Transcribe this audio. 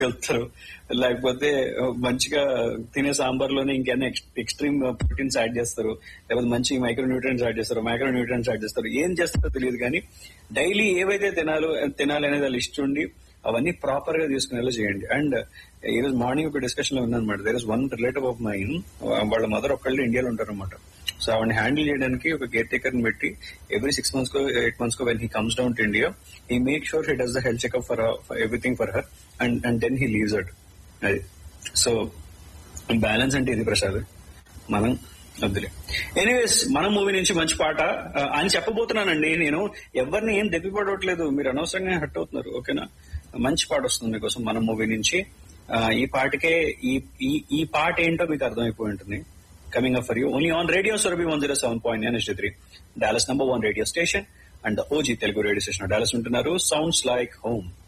వెళ్తారు లేకపోతే మంచిగా తినే సాంబార్లోనే ఇంకేమైనా ఎక్స్ట్రీమ్ ప్రోటీన్స్ యాడ్ చేస్తారు లేకపోతే మంచి మైక్రో న్యూట్రియన్స్ యాడ్ చేస్తారు మైక్రో న్యూట్రియన్స్ యాడ్ చేస్తారు ఏం చేస్తారో తెలియదు కానీ డైలీ ఏవైతే తినాలో తినాలి అనేది లిస్ట్ ఉండి అవన్నీ ప్రాపర్ గా తీసుకునేలా చేయండి అండ్ ఈ రోజు మార్నింగ్ ఒక డిస్కషన్ లో ఉందన్నమాట there is one relative of mine వాళ్ళ మదర్ ఒక్కళ్ళు ఇండియాలో ఉంటారు అనమాట సో ఆవిడని హ్యాండిల్ చేయడానికి ఒక కేర్ టేకర్ ని పెట్టి ఎవ్రీ సిక్స్ మంత్స్ కో ఎయిట్ మంత్స్ కో when he comes down to India he make sure he does the health checkup for everything for her and and then he leaves at అది so balance అంటే ఇది ప్రసాద్ మనం వద్దులే anyways మన movie నుంచి మంచి పాట ఆ, అని చెప్పబోతున్నానండి నేను ఎవరిని ఏం దెబ్బపడవట్లేదు మీరు అనవసరంగా హట్ అవుతున్నారు ఓకేనా మంచి పాట వస్తుంది మీకోసం మన మూవీ నుంచి ఆ, ఈ పాటకే ఈ ఈ ఈ పాట ఏంటో మీకు అర్థమైపోయి ఉంటుంది coming up for you only on radio Surabhi one zero seven point nine three Dallas number one radio station and OG Telugu radio station Dallas ఉంటున్నారు సౌండ్స్ లైక్ హోమ్